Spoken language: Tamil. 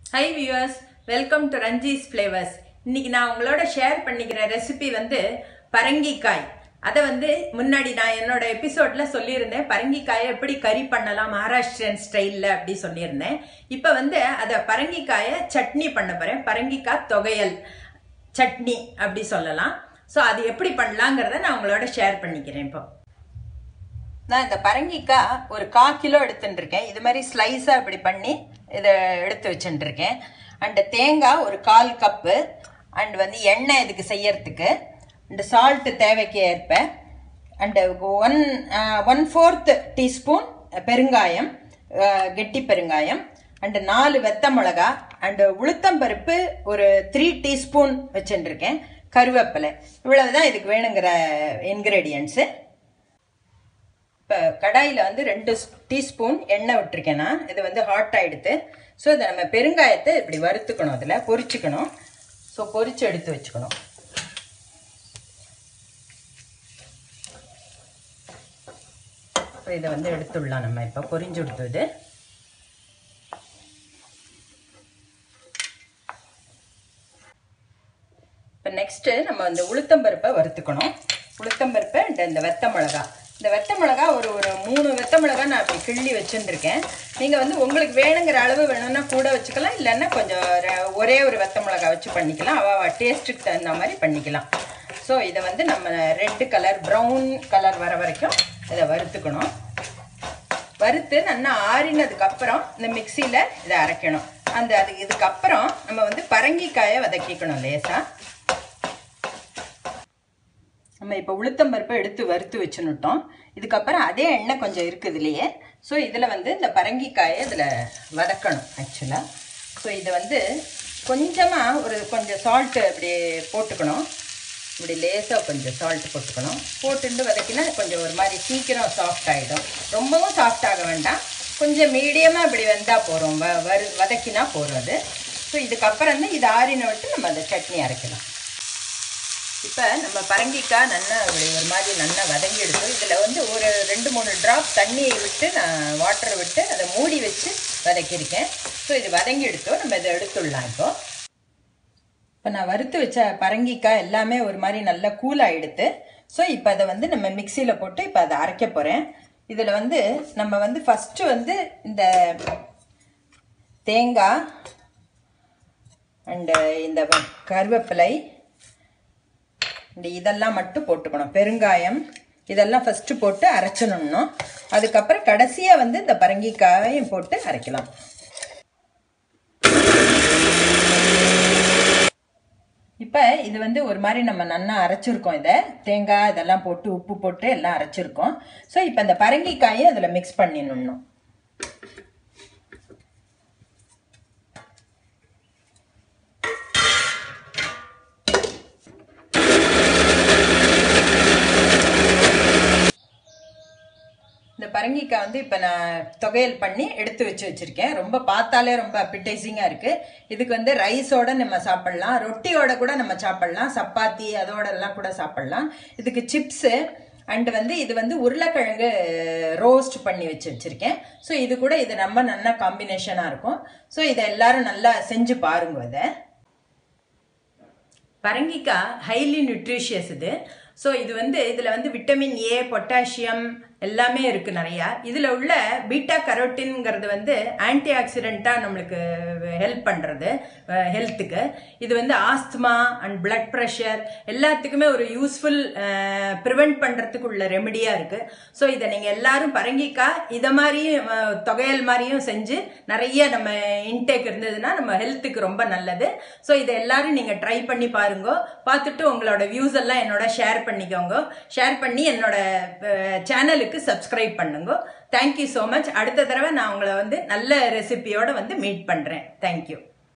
high viewers welcome to Ranji's flavours இன்னைக்கு நான் உங்களோட ஷேர் பண்ணிக்கிற ரெசிபி வந்து பரங்கிக்காய் அதை வந்து முன்னாடி நான் என்னோட எபிசோட்ல சொல்லியிருந்தேன் பரங்கிக்காயை எப்படி கறி பண்ணலாம் மகாராஷ்டிரன் ஸ்டைலில் அப்படி சொல்லியிருந்தேன் இப்போ வந்து அதை பரங்கிக்காயை சட்னி பண்ண போகிறேன் பரங்கிக்காய் தொகையல் சட்னி அப்படி சொல்லலாம் ஸோ அது எப்படி பண்ணலாங்கிறத நான் உங்களோட ஷேர் பண்ணிக்கிறேன் இப்போ நான் இந்த பரங்கிக்காய் ஒரு கா கிலோ எடுத்துட்டு இருக்கேன் இது மாதிரி ஸ்லைஸாக இப்படி பண்ணி இதை எடுத்து வச்சுட்டு இருக்கேன் அண்டு தேங்காய் ஒரு கால் கப்பு அண்ட் வந்து எண்ணெய் இதுக்கு செய்யறதுக்கு அண்டு சால்ட்டு தேவைக்கு ஏற்ப and one one fourth teaspoon பெருங்காயம் அஹ், கெட்டி பெருங்காயம் அண்டு நாலு வெத்த மிளகா அண்டு உளுத்தம்பருப்பு ஒரு த்ரீ டீஸ்பூன் வச்சுட்டுருக்கேன் கருவேப்பிலை இவ்வளவுதான் இதுக்கு வேணுங்கிற இன்க்ரீடியன்ஸு இப்போ கடாயில் வந்து ரெண்டு டீஸ்பூன் எண்ணெய் விட்டுருக்கேன் நான் இது வந்து ஹாட் ஆகிடுது ஸோ இதை நம்ம பெருங்காயத்தை இப்படி வறுத்துக்கணும் அதில் பொரிச்சுக்கணும் ஸோ பொரிச்சு எடுத்து வச்சுக்கணும் இப்போ இதை வந்து எடுத்துடலாம் நம்ம இப்போ பொரிஞ்சு கொடுத்தது இப்போ நெக்ஸ்ட்டு நம்ம இந்த உளுத்தம்பருப்பை வறுத்துக்கணும் உளுத்தம்பருப்பை இந்த இந்த வெத்த மிளகா இந்த வெத்த மிளகா ஒரு ஒரு மூணு வெத்த மிளகா நான் அப்படி கிள்ளி வச்சுருக்கேன் நீங்கள் வந்து உங்களுக்கு வேணுங்கிற அளவு வேணும்னா கூட வச்சுக்கலாம் இல்லைன்னா கொஞ்சம் ர- ஒரே ஒரு வெத்த மிளகா வச்சு பண்ணிக்கலாம் அவ டேஸ்ட்டுக்கு தகுந்த மாதிரி பண்ணிக்கலாம் ஸோ இதை வந்து நம்ம ரெட்டு கலர் ப்ரௌன் கலர் வர வரைக்கும் இதை வறுத்துக்கணும் வறுத்து நல்லா ஆறினதுக்கு அப்புறம் இந்த மிக்சியில் இதை அரைக்கணும் அந்த அது இதுக்கப்புறம் நம்ம வந்து பரங்கிக்காயை வதக்கிக்கணும் லேசாக நம்ம இப்போ உளுத்தம்பருப்பை எடுத்து வறுத்து வச்சுன்னுட்டோம் இதுக்கப்புறம் அதே எண்ணெய் கொஞ்சம் இருக்குது இதுலையே ஸோ இதில் வந்து இந்த பரங்கிக்காயை இதில் வதக்கணும் ஆக்சுவலாக ஸோ இதை வந்து கொஞ்சமாக ஒரு கொஞ்சம் சால்ட்டு அப்படி போட்டுக்கணும் இப்படி லேசாக கொஞ்சம் சால்ட் போட்டுக்கணும் போட்டுட்டு வதக்கினா கொஞ்சம் ஒரு மாதிரி சீக்கிரம் சாஃப்ட் ஆகிடும் ரொம்பவும் சாஃப்ட் ஆக வேண்டாம் கொஞ்சம் மீடியமாக இப்படி வெந்தால் போகிறோம் வ வறு வதக்கினா போகிறோம் அது ஸோ இதுக்கப்புறம் தான் இது ஆறின விட்டு நம்ம அந்த சட்னி அரைக்கலாம் இப்போ நம்ம பரங்கிக்காய் நல்லா இப்படி ஒரு மாதிரி நல்லா வதங்கி எடுத்தோம் இதில் வந்து ஒரு ரெண்டு மூணு ட்ராப் தண்ணியை விட்டு நான் வாட்டரை விட்டு அதை மூடி வச்சு வதக்கியிருக்கேன் ஸோ இது வதங்கி எடுத்தோம் நம்ம இதை எடுத்துடலாம் இப்போ இப்போ நான் வறுத்து வச்ச பரங்கிக்காய் எல்லாமே ஒரு மாதிரி நல்லா கூல் ஆகிடுது ஸோ இப்போ அதை வந்து நம்ம மிக்சியில் போட்டு இப்போ அதை அரைக்க போகிறேன் இதில் வந்து நம்ம வந்து ஃபஸ்ட்டு வந்து இந்த தேங்காய் அண்டு இந்த வ- கருவேப்பிலை இந்த இதெல்லாம் மட்டும் போட்டுக்கணும் பெருங்காயம் இதெல்லாம் ஃபஸ்ட்டு போட்டு அரைச்சிடணும் அதுக்கப்புறம் கடைசியாக வந்து இந்த பரங்கிக்காயும் போட்டு அரைக்கலாம் இப்போ இது வந்து ஒரு மாதிரி நம்ம நல்லா அரைச்சிருக்கோம் இதை தேங்காய் இதெல்லாம் போட்டு உப்பு போட்டு எல்லாம் அரைச்சிருக்கோம் ஸோ இப்போ இந்த பரங்கிக்காயை அதில் மிக்ஸ் பண்ணிடணும் இந்த பரங்கிக்காய் வந்து இப்போ நான் தொகையல் பண்ணி எடுத்து வச்சு வச்சுருக்கேன் ரொம்ப பார்த்தாலே ரொம்ப அப்பிடைசிங்காக இருக்குது இதுக்கு வந்து ரைஸோட நம்ம சாப்பிட்லாம் ரொட்டியோட கூட நம்ம சாப்பிட்லாம் சப்பாத்தி அதோட எல்லாம் கூட சாப்பிட்லாம் இதுக்கு சிப்ஸு அண்டு வந்து இது வந்து உருளைக்கிழங்கு ரோஸ்ட் பண்ணி வச்சு வச்சுருக்கேன் ஸோ இது கூட இது ரொம்ப நல்ல காம்பினேஷனாக இருக்கும் ஸோ இதை எல்லாரும் நல்லா செஞ்சு பாருங்க இதை பரங்கிக்காய் ஹைலி நியூட்ரிஷியஸ் இது ஸோ இது வந்து இதில் வந்து விட்டமின் ஏ பொட்டாசியம் எல்லாமே இருக்குது நிறையா இதில் உள்ள பீட்டா கரோட்டின்ங்கிறது வந்து ஆன்டி ஆக்சிடெண்ட்டாக நம்மளுக்கு ஹெல்ப் பண்ணுறது ஹெல்த்துக்கு இது வந்து ஆஸ்துமா அண்ட் பிளட் ப்ரெஷர் எல்லாத்துக்குமே ஒரு யூஸ்ஃபுல் ப்ரிவெண்ட் பண்ணுறதுக்கு உள்ள ரெமெடியாக இருக்குது ஸோ இதை நீங்கள் எல்லாரும் பரங்கிக்காய் இதை மாதிரியும் அஹ், தொகையல் மாதிரியும் செஞ்சு நிறைய நம்ம இன்டேக் இருந்ததுன்னா நம்ம ஹெல்த்துக்கு ரொம்ப நல்லது ஸோ இதை எல்லாரும் நீங்கள் ட்ரை பண்ணி பாருங்க பார்த்துட்டு உங்களோட வியூஸ் எல்லாம் என்னோட ஷேர் பண்ணிக்கோங்க ஷேர் பண்ணி என்னோட சேனலுக்கு சப்ஸ்கிரைப் பண்ணுங்க தேங்க்யூ ஸோ மச் அடுத்த தடவை நான் உங்களை வந்து நல்ல ரெசிபியோட வந்து மீட் பண்ணுறேன் தேங்க்யூ